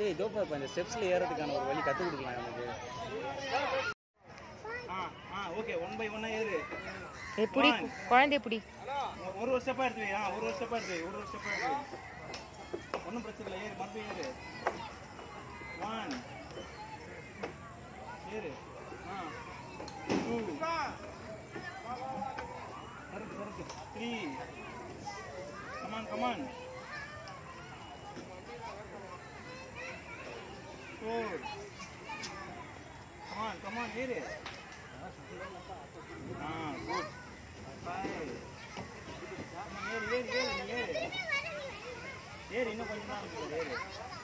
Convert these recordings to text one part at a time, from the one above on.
ஏய் இதோ பாப்பா இந்த ஸ்டெப்ஸ்ல ஏறதுக்கான ஒரு வழி கத்து கொடுக்கலாம் எனக்கு ஆ ஆ ஓகே ஒன் பை ஒன்னா ஏறு எப்படி குழந்தை எப்படி ஒரு ஒரு ஸ்டெப்பா எடுத்து வை ஆ ஒரு ஒரு ஸ்டெப்பா எடுத்து வை ஒரு ஒரு ஸ்டெப்பா எடுத்து வை ஒன்றும் பிரச்சனை இல்லை ஏறு மறுபடியும் ஏறு ஒன் ஏறு ஆ டூ சரக்கு சரக்கு three come on come on four come on come on ஏறு ஆ குட் ஃபைவ் ஏறு ஏறு ஏறு நீ ஏறு ஏறு இன்னும் கொஞ்சம் தான் இருக்குது ஏறு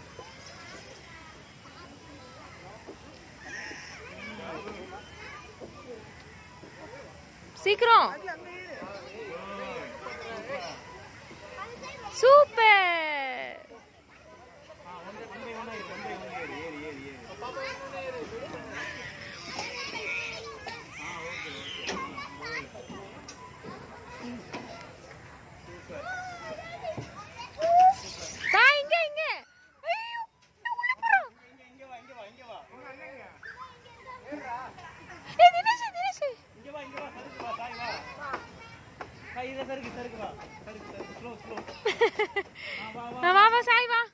சீக்கிரம் சூப்பர் ஆ ஒன் ஒன் பை ஒன் ஏறு ஒன் பை ஒன் ஏறு ஏறு ஏறு ஏறு ஆ ஓகே ஓகே சூப்பர் தா இங்க இங்க ஐயோ உள்ள போறோம் இங்க இங்க வா இங்க வா இங்க வா ஏய் தினேஷ் தினேஷ் இங்க வா இங்க வா சருக்கு வா சாய் வா சாய் இத சருக்கு சருக்கு வா சருக்கு சருக்கு ஸ்லோ ஸ்லோ ஆ வா வா வா வா சாய் வா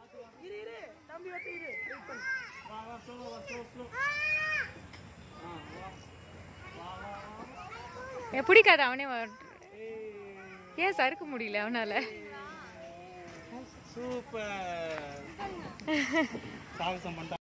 வா வா ஸ்லோ வா ஸ்லோ ஸ்லோ ஆ வா வா வா வா எப்படி கதை அவனே வர- ஏய் ஏன் சறுக்க முடியல அவனால சூப்பர் சாகசம் பண்ணிட்டான்